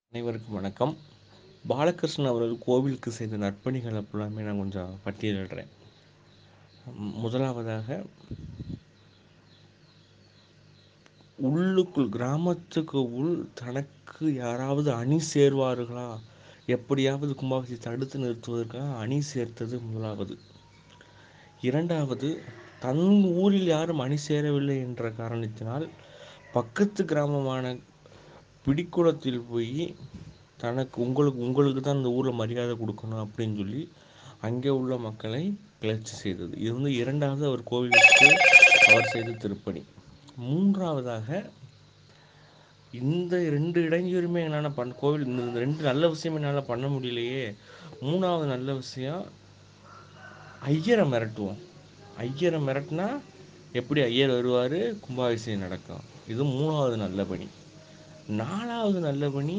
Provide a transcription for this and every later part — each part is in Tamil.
அனைவருக்கும் வணக்கம் பாலகிருஷ்ணன் அவர்கள் கோவிலுக்கு செய்த நற்பணிகள் ஃபுல்லாமே நான் கொஞ்சம் பட்டியலிடுறேன் ம், முதலாவதாக உள்ளுக்குள் கிராமத்துக்கு உள் தனக்கு யாராவது அணி சேர்வார்களா எப்படியாவது கும்பாபிஷேகத்தை தடுத்து நிறுத்துவதற்காக அணி சேர்த்தது முதலாவது இரண்டாவது தன் ஊரில் யாரும் அணி சேரவில்லை என்ற காரணத்தினால் பக்கத்து கிராமமான பிடிக்குளத்தில் போய் தனக்கு உங்களுக்கு உங்களுக்கு தான் இந்த ஊரில் மரியாதை கொடுக்கணும் அப்படின்னு சொல்லி அங்கே உள்ள மக்களை கிளர்ச்சி செய்தது இது வந்து இரண்டாவது அவர் கோவிலுக்கு அவர் செய்த திருப்பணி மூன்றாவதாக இந்த ரெண்டு இடைஞ்சலுமே என்னால் பண்ண கோவில் இந்த இந்த ரெண்டு நல்ல விஷயம் என்னால் பண்ண முடியலையே மூணாவது நல்ல விஷயம் ஐயரை மிரட்டுவோம் ஐயரை மிரட்டினா எப்படி ஐயர் வருவார் கும்பாபிஷேகம் நடக்கும் இது மூணாவது நல்ல பணி நாலாவது நல்ல பணி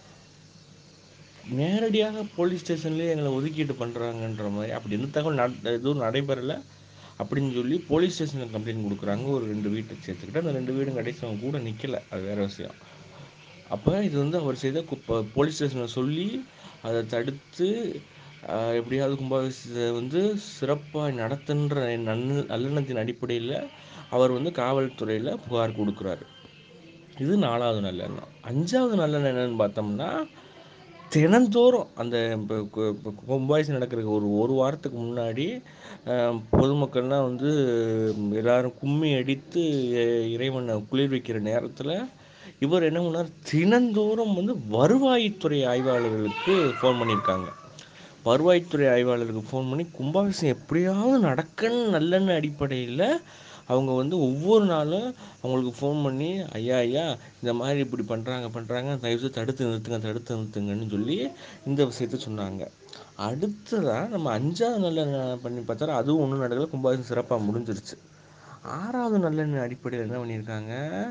நேரடியாக போலீஸ் ஸ்டேஷன்லேயே எங்களை ஒதுக்கீட்டு பண்ணுறாங்கன்ற மாதிரி அப்படி எந்த தகவல் நட எதுவும் நடைபெறலை அப்படின்னு சொல்லி போலீஸ் ஸ்டேஷனில் கம்ப்ளைண்ட் கொடுக்குறாங்க ஒரு ரெண்டு வீட்டை சேர்த்துக்கிட்டு அந்த ரெண்டு வீடும் கடைசி அவங்க கூட நிற்கலை அது வேற விஷயம் அப்போ இது வந்து அவர் செய்த கு- போலீஸ் ஸ்டேஷனில் சொல்லி அதை தடுத்து ஆஹ், எப்படியாவது கும்பாபிஷேகத்தை வந்து சிறப்பாக நடத்துன்ற நன் நல்லெண்ணத்தின் அடிப்படையில் அவர் வந்து காவல்துறையில் புகார் கொடுக்குறாரு இது நாலாவது நல்லெண்ணம் அஞ்சாவது நல்லெண்ணம் என்னன்னு பார்த்தோம்னா தினந்தோறும் அந்த இப்போ கு- இப்போ கும்பாபிஷேகம் நடக்கிறதுக்கு ஒரு ஒரு வாரத்துக்கு முன்னாடி ஆஹ், பொதுமக்கள்லாம் வந்து எல்லாரும் கும்மி அடித்து இ- இறைவனை குளிர்விக்கிற நேரத்தில் இவர் என்ன பண்ணார் தினந்தோறும் வந்து வருவாய்த்துறை ஆய்வாளர்களுக்கு ஃபோன் பண்ணியிருக்காங்க வருவாய்த்துறை ஆய்வாளருக்கு ஃபோன் பண்ணி கும்பாபிஷேகம் எப்படியாவது நடக்கன்னு நல்லெண்ண அடிப்படையில் அவங்க வந்து ஒவ்வொரு நாளும் அவங்களுக்கு ஃபோன் பண்ணி ஐயா ஐயா இந்த மாதிரி இப்படி பண்ணுறாங்க பண்ணுறாங்க தயவுசெய்து தடுத்து நிறுத்துங்க தடுத்து நிறுத்துங்கன்னு சொல்லி இந்த விஷயத்த சொன்னாங்க அடுத்ததாக நம்ம அஞ்சாவது நல்லெண்ணெய் பண்ணி பார்த்தா அதுவும் ஒன்றும் நடக்கல கும்பாபிஷேகம் சிறப்பாக முடிஞ்சிருச்சு ஆறாவது நல்லெண்ணெய் அடிப்படையில் என்ன பண்ணியிருக்காங்க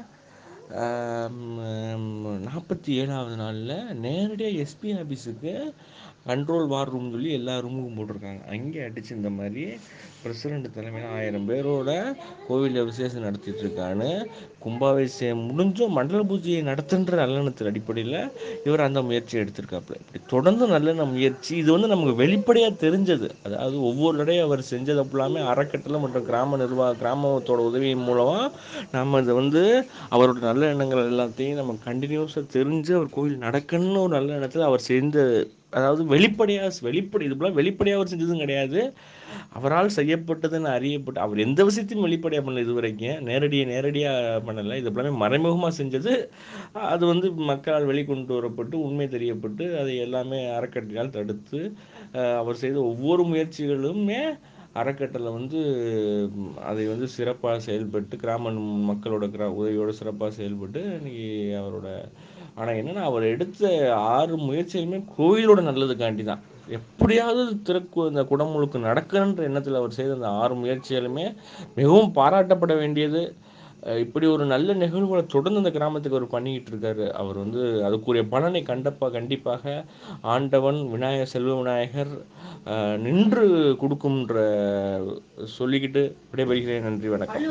நாற்பத்தி ஏழாவது நாளில் நேரடியாக எஸ்பி ஆஃபீஸுக்கு கண்ட்ரோல் வார் ரூம் சொல்லி எல்லா ரூமுக்கும் போட்டிருக்காங்க அங்கே அடிச்சு இந்த மாதிரி பிரசிடண்ட் தலைமையில் ஆயிரம் பேரோட கோவிலில் விசேஷம் நடத்திட்டு இருக்கான்னு கும்பாபிஷேகம் முடிஞ்சும் மண்டல பூஜையை நடத்துன்ற நல்லெண்ணத்தின் அடிப்படையில் இவர் அந்த முயற்சியை எடுத்திருக்காப்புல இப்படி தொடர்ந்து நல்லெண்ண முயற்சி இது வந்து நமக்கு வெளிப்படையாக தெரிஞ்சது அதாவது ஒவ்வொரு தடையும் அவர் செஞ்சது ஃபுல்லாமே அறக்கட்டளை மற்றும் கிராம நிர்வாக கிராமத்தோட உதவியின் மூலமாக நம்ம இதை வந்து அவரோட நல்ல எண்ணங்கள் எல்லாத்தையும் நம்ம கண்டினியூஸாக தெரிஞ்சு அவர் கோவில் நடக்கணும்னு ஒரு நல்ல எண்ணத்தில் அவர் செஞ்ச அதாவது வெளிப்படையாக வெளிப்படை இது போல வெளிப்படையாக அவர் செஞ்சதும் கிடையாது அவரால் செய்யப்பட்டதுன்னு அறியப்பட்டு அவர் எந்த விஷயத்தையும் வெளிப்படையாக பண்ணல இது வரைக்கும் நேரடியாக நேரடியாக பண்ணலை இது எல்லாமே மறைமுகமாக செஞ்சது அது வந்து மக்களால் வெளிக்கொண்டு வரப்பட்டு உண்மை தெரியப்பட்டு அதை எல்லாமே அறக்கட்டளையால் தடுத்து அஹ், அவர் செய்த ஒவ்வொரு முயற்சிகளுமே அறக்கட்டளை வந்து ம், அதை வந்து சிறப்பாக செயல்பட்டு கிராம மக்களோட கிரா உதவியோடு சிறப்பாக செயல்பட்டு இன்னைக்கு அவரோட ஆனால் என்னன்னா அவர் எடுத்த ஆறு முயற்சிகளுமே கோயிலோட நல்லதுக்காண்டி தான் எப்படியாவது திறக்கு அந்த குடமுழுக்கு நடக்கணுன்ற எண்ணத்தில் அவர் செய்த அந்த ஆறு முயற்சிகளுமே மிகவும் பாராட்டப்பட வேண்டியது அஹ் இப்படி ஒரு நல்ல நிகழ்வுகளை தொடர்ந்து அந்த கிராமத்துக்கு அவர் பண்ணிக்கிட்டு இருக்காரு அவர் வந்து அதுக்குரிய பலனை கண்டப்பா கண்டிப்பாக ஆண்டவன் விநாயகர் செல்வ விநாயகர் அஹ், நின்று கொடுக்கும்ன்ற சொல்லிக்கிட்டு விடைபெறுகிறேன் நன்றி வணக்கம்